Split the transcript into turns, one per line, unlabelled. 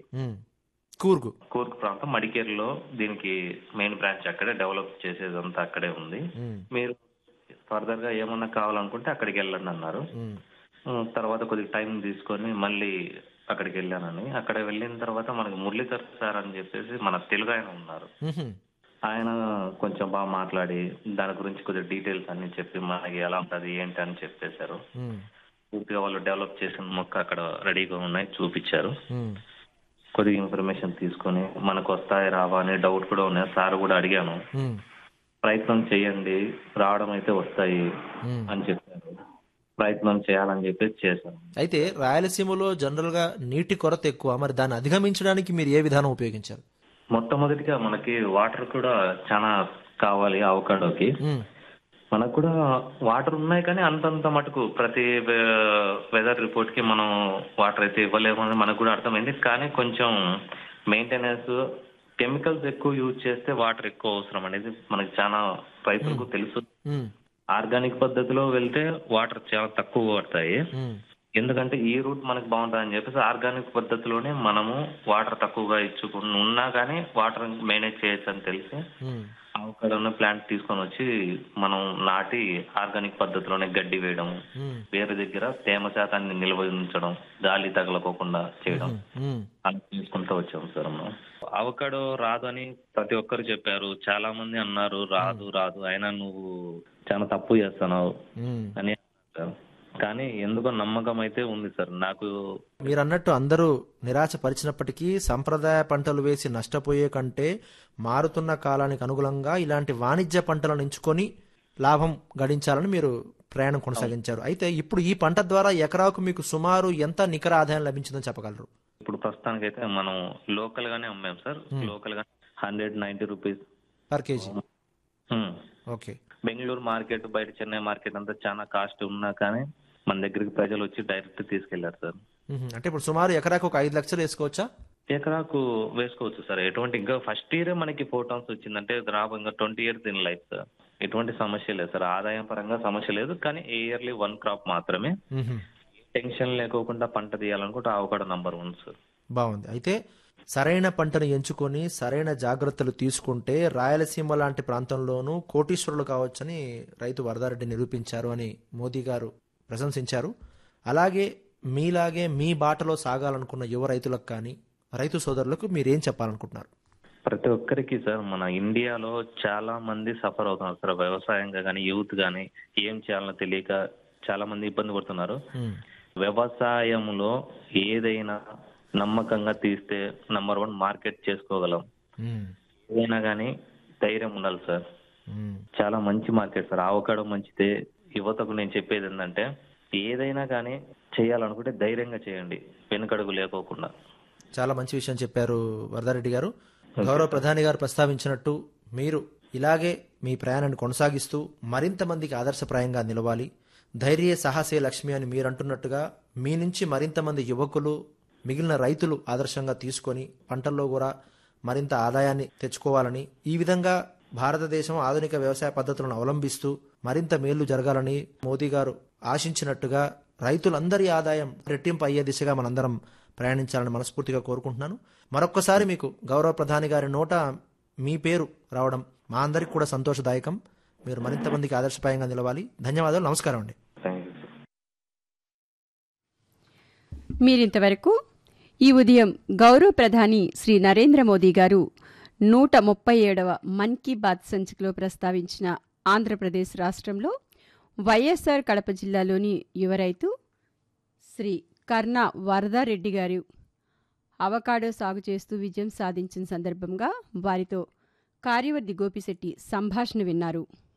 ఉమ్. కూర్గు
కూర్గ్ ప్రాంతం మడికేరులో దీనికి main branch అక్కడే డెవలప్ చేసేదంతా అక్కడే ఉంది
ఉమ్.
మీరు ఫర్దర్ గా ఏమన్నా కావాలనుకుంటే అక్కడికి వెళ్ళండి అన్నారు
ఉమ్.
ఉమ్, తర్వాత కొద్దిగా టైం తీసుకొని మళ్ళీ అక్కడికి వెళ్ళానని అక్కడ వెళ్ళిన తర్వాత మనకి మురళీధర్ సార్ అని చెప్పేసి మన తెలుగు ఆయన ఉన్నారు
ఉహుం.
ఆయన కొంచెం బాగా మాట్లాడి దాని గురించి కొద్దిగా డీటెయిల్స్ అన్ని చెప్పి మనకి ఎలా ఉంటది ఏంటి అని చెప్పేశారు
ఉమ్.
పూర్తిగా వాళ్ళు డెవలప్ చేసిన మొక్క అక్కడ రెడీగా ఉన్నాయి చూపించారు
ఉమ్.
కొద్దిగా ఇన్ఫర్మేషన్ తీసుకొని మనకు వస్తాయి రావా అనే డౌట్ కూడా ఉన్నాయి సార్ కూడా అడిగాను
ఉమ్.
ప్రయత్నం చేయండి రావడం అయితే వస్తాయి
ఉమ్.
అని చెప్పారు ప్రయత్నం చేయాలని చెప్పేసి చేశాను
అయితే రాయలసీమలో జనరల్ గా నీటి కొరత ఎక్కువ మరి దాన్ని అధిగమించడానికి మీరు ఏ విధానం ఉపయోగించారు
మొట్టమొదటిగా మనకి వాటర్ కూడా చాలా కావాలి అవకాడోకి
ఉమ్.
మనకు కూడా వాటర్ ఉన్నాయి కానీ అంతంత మటుకు ప్రతి వెదర్ రిపోర్ట్ కి మనం వాటర్ అయితే ఇవ్వలేము అని మనకు కూడా అర్థమైంది కానీ కొంచెం మెయింటెనెన్స్ కెమికల్స్ ఎక్కువ యూజ్ చేస్తే వాటర్ ఎక్కువ అవసరం అనేది మనకి చాలా రైతులకు తెలుసు
ఉమ్.
ఆర్గానిక్ పద్ధతిలో వెళ్తే వాటర్ చాలా తక్కువ పడతాయి
ఉమ్.
ఎందుకంటే ఈ రూట్ మనకు బాగుంటుంది అని చెప్పేసి ఆర్గానిక్ పద్ధతిలోనే మనము వాటర్ తక్కువగా ఇచ్చుకుని ఉన్నా కానీ వాటర్ మేనేజ్ చేయొచ్చు అని తెలిసి
ఉమ్.
అక్కడ ఉన్న ప్లాంట్ తీసుకొని వచ్చి మనం నాటి ఆర్గానిక్ పద్ధతిలోనే గడ్డి వేయడం
ఉమ్.
వేరే దగ్గర తేమ శాతాన్ని నిల్వ ఉంచడం గాలి తగలకోకుండా చేయడం
ఉమ్.
అలా తీసుకుంటూ వచ్చాం సార్ మనం అవకాడో రాదు అని ప్రతి ఒక్కరు చెప్పారు చాలా మంది అన్నారు రాదు రాదు అయినా నువ్వు చాలా తప్పు చేస్తున్నావు
ఉమ్.
అని అన్నారు సార్. కానీ ఎందుకో నమ్మకం అయితే ఉంది సార్ నాకు
మీరు అన్నట్టు అందరూ నిరాశపరిచినప్పటికీ సంప్రదాయ పంటలు వేసి నష్టపోయే కంటే మారుతున్న కాలానికి అనుగుణంగా ఇలాంటి వాణిజ్య పంటలను ఎంచుకొని లాభం గడించాలని మీరు ప్రయాణం కొనసాగించారు అయితే ఇప్పుడు ఈ పంట ద్వారా ఎకరాకు మీకు సుమారు ఎంత నికర ఆదాయం లభించిందని చెప్పగలరు
ఇప్పుడు ప్రస్తుతానికైతే మనం లోకల్ గానే అమ్మాం సార్ లోకల్ గా hundred ninety rupees
per kg
hmm.
Okay
Bengaluru market బయట చెన్నై మార్కెట్ అంతా చాలా కాస్ట్ ఉన్నా కానీ మన దగ్గరికి ప్రజలు వచ్చి డైరెక్ట్ తీసుకెళ్లారు సార్
మ్మ్. అంటే ఇప్పుడు సుమారు ఎకరాకు ఒక ఐదు లక్షలు వేసుకోవచ్చా
ఎకరాకు వేసుకోవచ్చు సార్ ఎటువంటి ఇంకా ఫస్ట్ ఇయరే మనకి ఫోర్ టన్స్ వచ్చిందంటే రాబో ఇంకా twenty years in life sir ఎటువంటి సమస్య లేదు సార్ ఆదాయం పరంగా సమస్య లేదు కానీ ఇయర్లీ వన్ క్రాప్ మాత్రమే
మ్మ్.
టెన్షన్ లేకోకుండా పంట తీయాలనుకుంటే ఆవకాడ నంబర్ వన్ సార్
బాగుంది అయితే సరైన పంటను ఎంచుకొని సరైన జాగ్రత్తలు తీసుకుంటే రాయలసీమ లాంటి ప్రాంతంలోనూ కోటీశ్వరులు కావచ్చని రైతు వరదారెడ్డి నిరూపించారు అని మోదీ గారు ప్రశంసించారు అలాగే మీలాగే మీ బాటలో సాగాలనుకున్న యువ రైతులకు కానీ రైతు సోదరులకు మీరేం చెప్పాలనుకుంటున్నారు
ప్రతి ఒక్కరికి సార్ మన ఇండియాలో చాలా మంది సఫర్ అవుతున్నారు సార్ వ్యవసాయంగా కానీ యూత్ కానీ ఏం చేయాలో తెలియక చాలా మంది ఇబ్బంది పడుతున్నారు
మ్మ్.
వ్యవసాయంలో ఏదైనా నమ్మకంగా తీస్తే నంబర్ వన్ మార్కెట్ చేసుకోగలం
మ్మ్.
ఏదైనా కానీ ధైర్యం ఉండాలి సార్
మ్మ్.
చాలా మంచి మార్కెట్ సార్ ఆవకాడో మంచిదే యువతకు నేను చెప్పేది ఏంటంటే ఏదైనా కానీ చేయాలనుకుంటే ధైర్యంగా చేయండి వెనుకడుగు లేకోకుండా
చాలా మంచి విషయం చెప్పారు వరదారెడ్డి గారు గౌరవ ప్రధాని గారు ప్రస్తావించినట్టు మీరు ఇలాగే మీ ప్రయాణాన్ని కొనసాగిస్తూ మరింత మందికి ఆదర్శప్రాయంగా నిలవాలి ధైర్య సాహసే లక్ష్మి అని మీరు అంటున్నట్టుగా మీ నుంచి మరింత మంది యువకులు మిగిలిన రైతులు ఆదర్శంగా తీసుకొని పంటల్లో కూడా మరింత ఆదాయాన్ని తెచ్చుకోవాలని ఈ విధంగా భారతదేశం ఆధునిక వ్యవసాయ పద్ధతులను అవలంబిస్తూ మరింత మేలు జరగాలని మోదీ గారు ఆశించినట్టుగా రైతులందరి ఆదాయం రెట్టింపు అయ్యే దిశగా మనందరం ప్రయాణించాలని మనస్ఫూర్తిగా కోరుకుంటున్నాను మరొక్కసారి మీకు గౌరవ ప్రధాని గారి నోట మీ పేరు రావడం మా అందరికి కూడా సంతోషదాయకం మీరు మరింత మందికి ఆదర్శప్రాయంగా నిలవాలి ధన్యవాదాలు నమస్కారం అండి
థ్యాంక్ యూ సార్
మీరింతవరకు ఈ ఉదయం గౌరవ ప్రధాని శ్రీ నరేంద్ర మోదీ గారు నూట ముప్పై ఏడవ మన్ కీ బాత్ సంచికలో ప్రస్తావించిన ఆంధ్రప్రదేశ్ రాష్ట్రంలో వైఎస్ఆర్ కడప జిల్లాలోని యువ రైతు శ్రీ కర్ణ వరదారెడ్డి గారు అవకాడో సాగు చేస్తూ విజయం సాధించిన సందర్భంగా వారితో కార్యవర్ది గోపిశెట్టి సంభాషణ విన్నారు